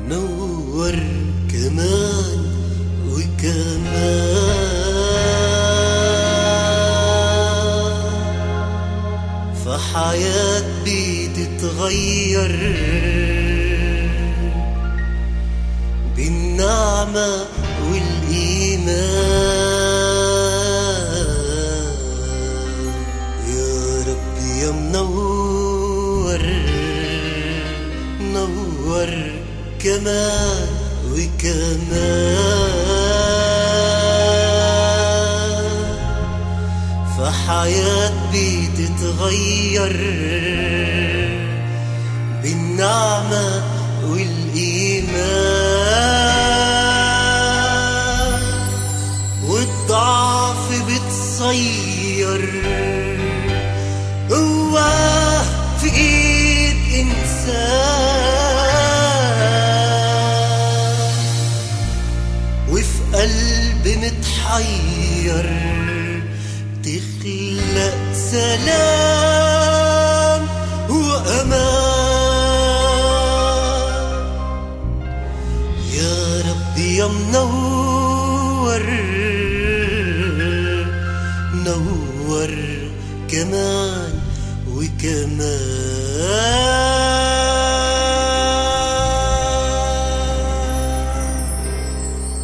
نور كمان وكمان فحياة بتتغير بالنعمة والإيمان يا رب يا منور نور كمان وكمان فحياة بتتغير بالنعمة والإيمان والضعف بتصير قوة في إيد إنسان وفي قلب متحير تخلق سلام وأمان يا ربي يا منور نور كمان وكمان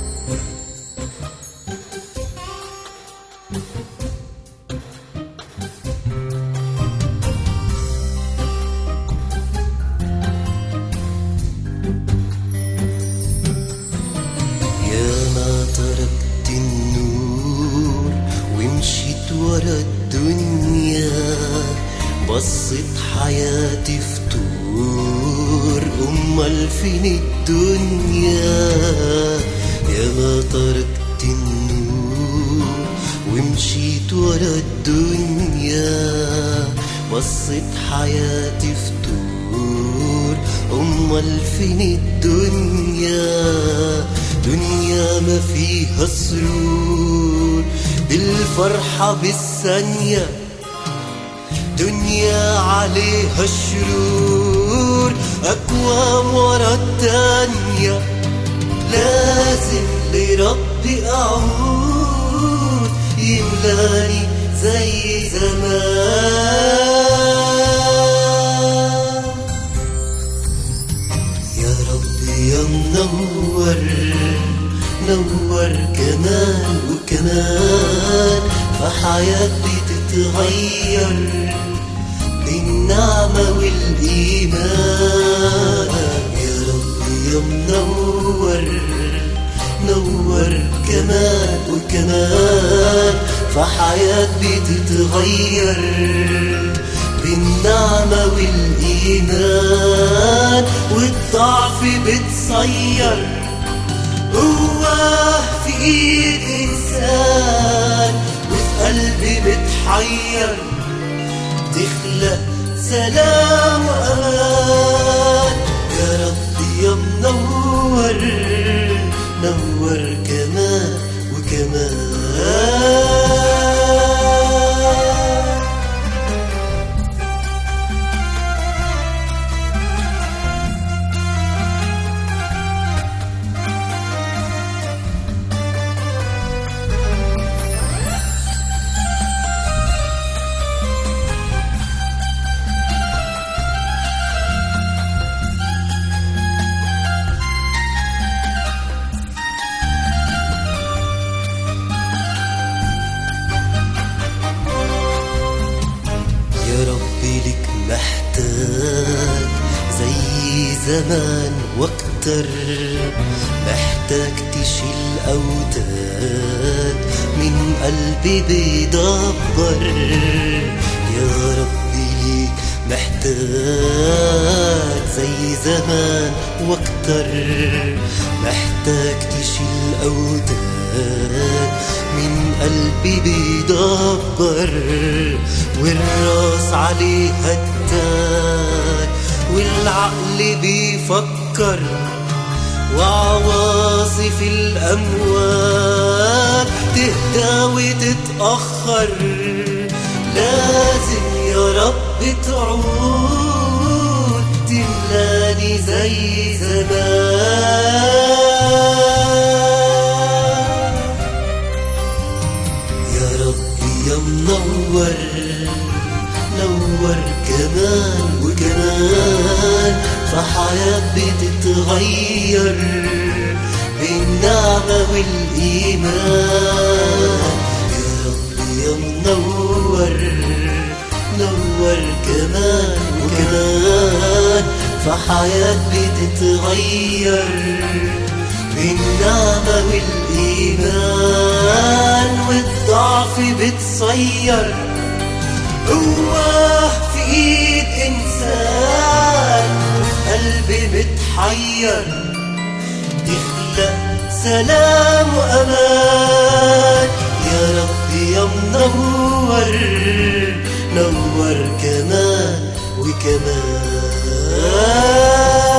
يا ما تركت النور ومشيت ورا الدنيا بصت حياتي فتور أمال فين الدنيا يا ما تركت النور ومشيت ورا الدنيا بصت حياتي فتور أمال فين الدنيا دنيا ما فيها سرور بالفرحة بالثانية دنيا عليها شرور أكوام ورا التانية لازم لربي أعود يملاني زي زمان يا ربي يا منور نور كمان وكمان فحياتي تتغير بالنعمة والإيمان يا ربي يا منور نور كمان وكمان فحياتي تتغير بالنعمة والإيمان والضعف بتصير قوة في إيد إنسان وفي قلبي متحير تخلق سلام وأمان يا ربي يا منور نور كمان وكمان يا ربي لك محتاج زي زمان واكتر محتاج تشيل أوتاد من قلبي بيدبر يا ربي ليك محتاج زي زمان واكتر محتاج تشيل أوتاد من قلبي بيدبر والراس عليها التاج والعقل بيفكر وعواصف الأموال تهدى وتتأخر لازم يا رب تعود تملاني زي زمان بتتغير بالنعمة والإيمان يا رب يا منور نور كمان وكمان فحياة بتتغير بالنعمة والإيمان والضعف بتصير قوة في ايد انسان وفي قلبي متحير تخلق سلام وامان يا ربي يا منور نور كمان وكمان